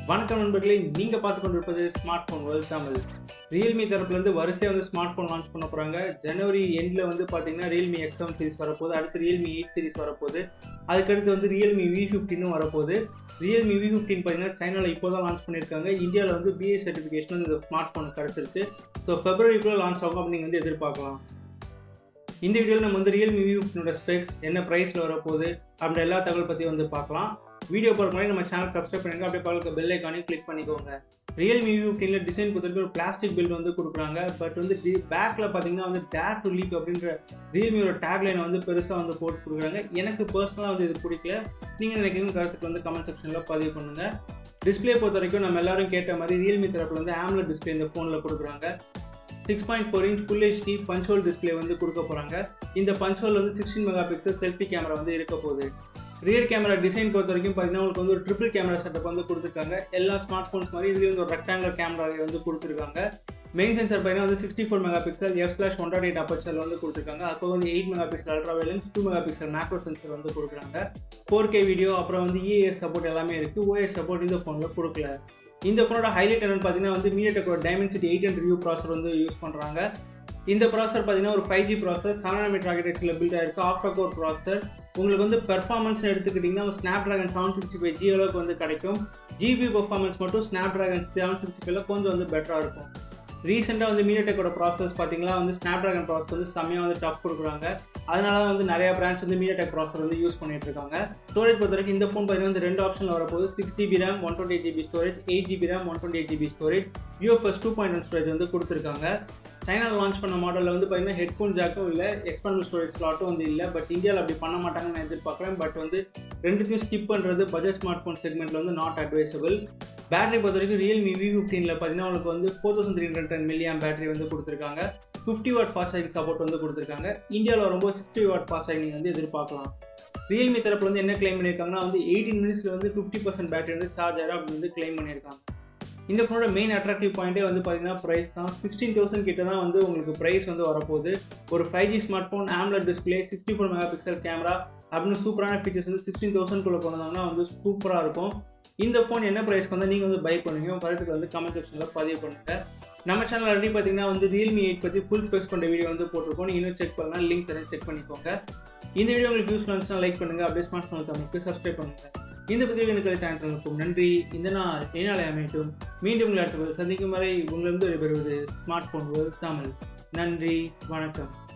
வணக்கம் நண்பர்களே நீங்கள் பார்த்து கொண்டிருப்பது smart phone world Tamil Realme தரப்புலேருந்து வரிசையாக வந்து ஸ்மார்ட் ஃபோன் லான்ச் பண்ண போகிறாங்க ஜனவரி எண்டில் வந்து பார்த்தீங்கன்னா ரியல்மி எக்ஸ்எம் சீரிஸ் வரப்போகுது அடுத்து ரியல்மி எயிட் சீரிஸ் வரப்போகுது அதுக்கடுத்து வந்து ரியல்மி வி ஃபிஃப்டினும் வரப்போகுது ரியல்மி வி ஃபிஃப்டின் பார்த்தீங்கன்னா சைனாவில் இப்போ தான் லான்ச் பண்ணியிருக்காங்க இந்தியாவில் வந்து பிஏ சர்டிஃபிகேஷன் இந்த ஸ்மார்ட் ஃபோனுக்கு கிடச்சிருக்கு ஸோ ஃபெப்ரவரிக்குள்ளே லான்ச் ஆகும் அப்படின்னு நீங்கள் வந்து எதிர்பார்க்கலாம் இந்த வீடியோவில் நம்ம வந்து ரியல்மி வி ஃபிஃப்டினோட ஸ்பெக்ஸ் என்ன ப்ரைஸில் வரப்போகுது அப்படின்ற எல்லா தகவல் பற்றி வந்து பார்க்கலாம் வீடியோ போகிற மாதிரி நம்ம சேனல் சப்ஸ்கிரைப் பண்ணுங்க அப்படியே பக்கத்தில் பெல் ஐக்கானையும் கிளிக் பண்ணிக்கோங்க ரியல்மி வி ஃபிஃப்டீனில் டிசைன் பொறுத்தவரைக்கும் ஒரு பிளாஸ்டிக் பில் வந்து கொடுக்குறாங்க பட் வந்து டி பேக்கில் பார்த்தீங்கன்னா வந்து டேர் டு லீப் அப்படின்ற ரியல்மியோட டேக்லைனை வந்து பெருசாக வந்து போட்டு கொடுக்குறாங்க எனக்கு பர்சனலாக வந்து இது பிடிக்கல நீங்கள் நினைக்கிறீங்க கருத்துக்கு வந்து கமெண்ட் செக்ஷனில் பதிவு பண்ணுங்கள் டிஸ்பிளே பொறுத்த வரைக்கும் நம்ம எல்லாரும் கேட்ட மாதிரி ரியல்மி தரப்பில் வந்து ஆம்ல டிஸ்பிளே இந்த ஃபோனில் கொடுக்குறாங்க six point four inch full HD punch display வந்து கொடுக்க போகிறாங்க இந்த பஞ்ச் ஹோல் வந்து sixteen megapixel selfie camera வந்து இருக்க போகுது ரியர் கேமரா டிசைன் பொறுத்த வரைக்கும் பார்த்தீங்கன்னா உங்களுக்கு வந்து ஒரு ட்ரிபிள் கேமரா செட்டப் வந்து கொடுத்துருக்காங்க எல்லா ஸ்மார்ட் ஃபோன்ஸ் மாதிரி இதுலேயும் வந்து ஒரு ரெக்டாங்குலர் கேமரா வந்து கொடுத்துருக்காங்க மெயின் சென்சர் பார்த்தீங்கன்னா வந்து sixty four megapixel F slash one dot eight அப்பச்சரில் வந்து கொடுத்துருக்காங்க அப்போ வந்து eight megapixel ultra wide lens two megapixel macro sensor வந்து கொடுக்குறாங்க ஃபோர் கே வீடியோ அப்புறம் வந்து இஏஎஸ் சப்போர்ட் எல்லாமே இருக்குது ஓஎஸ் சப்போர்ட் இந்த ஃபோனில் கொடுக்கல இந்த ஃபோனோட ஹைலைட் என்னன்னு பார்த்தீங்கன்னா வந்து மீடியாடெக்கோட Dimensity eight hundred review processor வந்து யூஸ் பண்ணுறாங்க இந்த ப்ராசர் பார்த்தீங்கன்னா ஒரு five G processor seven meter ஆர்கிடெக்சரில் பில்ட் ஆயிருக்கு ஆக்டா கோர் ப்ராசர் உங்களுக்கு வந்து பெர்ஃபார்மன்ஸ் எடுத்துக்கிட்டிங்கன்னா Snapdragon seven sixty five G அளவுக்கு வந்து கிடைக்கும் ஜிபி பெர்ஃபார்மன்ஸ் மட்டும் ஸ்னாப் ட்ராகன் செவன் சிக்ஸ்டி ஃபைவ்ல கொஞ்சம் வந்து பெட்டராக இருக்கும் ரீசெண்டாக வந்து மீடியாடெக்கோட ப்ராசஸ் பார்த்தீங்கன்னா வந்து ஸ்னாப் ட்ராகன் ப்ராசஸ் வந்து செம்மையாக வந்து டஃப் கொடுக்குறாங்க அதனால தான் வந்து நிறைய பிராண்ட்ஸ் வந்து மீடியாடெக் ப்ராசர் வந்து யூஸ் பண்ணிட்டு இருக்காங்க ஸ்டோரேஜ் பொறுத்த வரைக்கும் இந்த ஃபோன் பார்த்தீங்கன்னா வந்து ரெண்டு ஆப்ஷனில் வரப்போது six GB RAM one twenty GB storage eight GB RAM one twenty eight GB storage UFS two point one storage வந்து கொடுத்துருக்காங்க சைனாவில் லான்ச் பண்ண மாடலில் வந்து பார்த்தீங்கன்னா ஹெட்ஃபோன் ஜாக்கும் இல்லை எக்ஸ்பாண்டபிள் ஸ்டோரேஜ் ஸ்லாட்டும் வந்து இல்லை பட் இந்தியாவில் அப்படி பண்ண மாட்டாங்கன்னு நான் எதிர்பார்க்குறேன் பட் வந்து ரெண்டுத்தையும் ஸ்கிப் பண்ணுறது பட்ஜெட் ஸ்மார்ட் ஃபோன் செக்மெண்ட்டில் வந்து நாட் அட்வைசபிள் பேட்டரி பொறுத்த வரைக்கும் ரியல்மி வி ஃபிஃப்டீனில் பார்த்தீங்கன்னா உங்களுக்கு வந்து four thousand three hundred ten milliamp battery வந்து கொடுத்துருக்காங்க fifty watt fast charging support வந்து கொடுத்துருக்காங்க இந்தியாவில் வரும்போது சிக்ஸ்டி வாட் ஃபாஸ்ட் சார்ஜிங் வந்து எதிர்பார்க்கலாம் ரியல்மி தரப்பில் வந்து என்ன கிளைம் பண்ணியிருக்காங்கன்னா வந்து எயிட்டீன் மினிட்ஸில் வந்து ஃபிஃப்டி பர்சன்ட் பேட்டரி வந்து சார்ஜ் ஆகிடும் அப்படின்னு வந்து கிளைம் பண்ணியிருக்காங்க இந்த ஃபோனோட மெயின் அட்ராக்டிவ் பாயிண்ட்டே வந்து பார்த்தீங்கன்னா ப்ரைஸ் தான் சிக்ஸ்டீன் தௌசண்ட் கிட்ட தான் வந்து உங்களுக்கு ப்ரைஸ் வந்து வரப்போகுது ஒரு five G smart phone AMOLED display sixty four megapixel camera அப்படின்னு சூப்பரான ஃபீச்சர்ஸ் வந்து சிக்ஸ்டீன் தௌசண்ட்குள்ளே கொண்டாங்கன்னா வந்து சூப்பராக இருக்கும் இந்த ஃபோன் என்ன ப்ரைஸ்க்கு வந்து நீங்கள் வந்து பை பண்ணுவீங்க உங்கள் கருத்துக்கு வந்து கமெண்ட் செக்ஷனில் பதிவு பண்ணுங்கள் நம்ம சேனல் ஆல்ரெடி பார்த்தீங்கன்னா வந்து ரியல்மி எயிட் பற்றி ஃபுல் ஸ்பெக்ஸ் கொண்ட வீடியோ வந்து போட்டிருக்கோம் நீங்கள் இன்னும் செக் பண்ணலாம் லிங்க் தரேன் செக் பண்ணிக்கோங்க இந்த வீடியோ உங்களுக்கு யூஸ்ஃபுல் இருந்துச்சுன்னா லைக் பண்ணுங்கள் அப்படியே ஸ்மார்ட் ஃபோன் தமிழுக்கு சப்ஸ்கிரைப் பண்ணுங்கள் இந்த பதிவில் எனக்கு தேங்க்ஸ் நன்றி இந்த நாள் என்னால் அமையட்டும் மீண்டும் உங்களை அடுத்த சந்திக்கும் வரை உங்களிடம் விடைபெறுவது ஸ்மார்ட் ஃபோன் தமிழ் நன்றி வணக்கம்